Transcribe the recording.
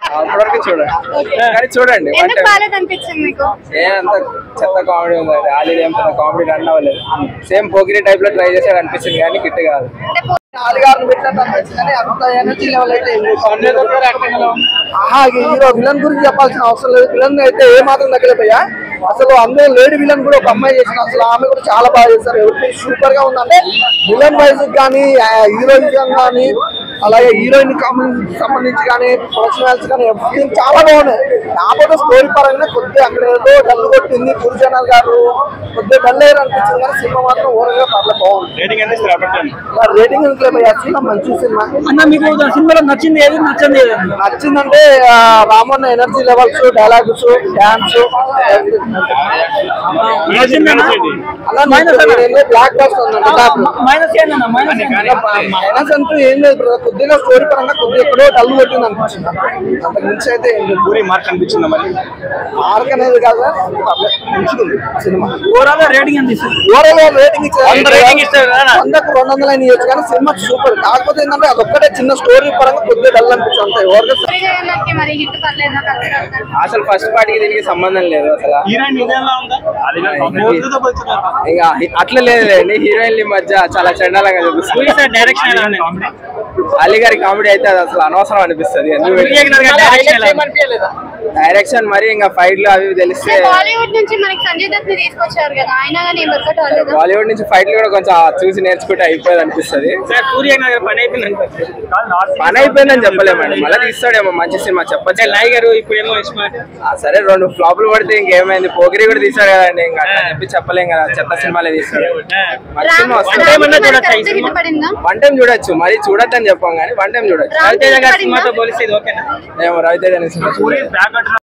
అప్పటివరకు చూడండి కానీ చూడండి వన్ ఎందుకు టైం బాగాలేదు అనిపించింది మీకు ఏ అంత చెత్త కామెడీ ఉంది అది ఆలీది ఏం పెద్ద కామెడీ రన్ అవ్వలేదు సేమ్ పోకిరి టైప్ లో ట్రై చేసాడు అనిపించింది కానీ కిట్ కాదు ఆదిగారిని పెట్టినట్టు అనిపించింది కానీ అంత ఎనర్జీ లెవెల్ అయితే ఏం లేదు. ఆహా ఈ హీరో విలన్ గురించి చెప్పాల్సిన అవసరం లేదు విలన్ అయితే ఏ మాత్రం తగ్గలేదయ్యా అసలు అందులో లేడీ విలన్ కూడా ఒక అమ్మాయి చేసిన అసలు ఆమె కూడా చాలా బాగా చేశారు ఎవరికి సూపర్ గా ఉందంటే విలన్ వైజ్ కానీ హీరోయిన్ కానీ అలాగే హీరోయిన్ సంబంధించి కానీ పర్సనల్స్ కానీ everything చాలా బాగున్నాయి కాకపోతే స్టోరీ పరంగా కొద్దిగా అక్కడ ఏదో డల్ కొట్టింది గురుజనాల్ గారు కొద్దిగా డల్ అయ్యారు అనిపించింది కానీ సినిమా మాత్రం ఓవరాల్ గా పర్లేదు బాగుంది రేటింగ్ ఎంత ఇస్తారు అప్పటి రేటింగ్ ఎందుకు సినిమా మంచి సినిమా అన్న మీకు సినిమాలో నచ్చింది ఏది నచ్చింది ఏది నచ్చిందంటే ఆ, Ramanna energy levels dialogues dance నచ్చిందన్నా అలా బ్లాక్ బస్టర్ ఉందండి టాప్ మైనస్ ఏందన్న మైనస్ మైనస్ అంటూ ఏం లేదు brother. కొద్దిగా స్టోరీ పరంగా కొద్దిగా ఎక్కడో డల్ కొట్టింది అనిపించింది అంత మించి అయితే ఏం లేదు పూరి మార్క్ అనిపించిందా మరి మార్క్ అనేది కాదు పర్లేదు. మంచిగా ఉంది సినిమా ఓవరాల్ రేటింగ్ ఎంత ఇస్తుంది ఓవరాల్ రేటింగ్ వంద rating ఇస్తారు కదా? వందకు రెండు వందలు అయినా ఇవ్వచ్చు కానీ సినిమా సూపర్ కాకపోతే ఏంటంటే అదొక్కటే చిన్న స్టోరీ పరంగా కొద్దిగా డల్ అనిపించింది అంతే ఎవరికి పూరి జగన్నాథ్కి మరి హిట్ పర్లేదా కలెక్టర్ అసలు ఫస్ట్ పార్టీకి దీనికి సంబంధం లేదు అసలు హీరోయిన్ ఇదేలా ఉందా ఇక అట్లా లేదులేండి హీరోయిన్ల మధ్య చాలా చండాలంగా చూపిస్తుంది డైరెక్షన్ ఎలా ఉంది అలీ గారి కామెడీ అయితే అది అసలు అనవసరం అనిపిస్తుంది ఎందుకు డైరెక్షన్ ఎలా ఉంది? డైరెక్షన్ మరి ఇంకా ఫైట్లు అవి ఇవి తెలిస్తే బాలీవుడ్ నుంచి మనకి సంజయ్ దత్ ని తీసుకొచ్చారు కదా ఆయన కానీ ఏం వర్కౌట్ అవ్వలేదు బాలీవుడ్ నుంచి ఫైట్లు కూడా కొంచెం చూసి నేర్చుకుంటే అయిపోయేది అనిపిస్తుంది సార్ పూరి జగన్నాథ్ పని అయిపోయింది పని అయిపోయిందని చెప్పలేమండి మళ్ళీ తీస్తాడేమో మంచి సినిమా చెప్పచ్చే లాయ్ గారు ఇప్పుడు ఏమో ఇష్టం ఆ, సరే రెండు ఫ్లాపులు పడితే ఇంకేమైంది పోగిరి కూడా తీసాడు కదండి ఇంకా అట్లా చెప్పి చెప్పలేం కదా చెత్త సినిమాలే తీస్తాడు మంచి సినిమా వస్తుంది ఏమన్నా చూడొచ్చా ఈ సినిమా? హిట్ పడిందా వన్ టైం చూడొచ్చు మరి చూడొద్దని చెప్పాం కానీ వన్ టైం చూడొచ్చు రామ్ రవితేజ గారి పడిందా? సినిమాతో పోలిస్తే ఇది ఓకేనా ఏమో రవితేజ అనే సినిమా చూడలేదు.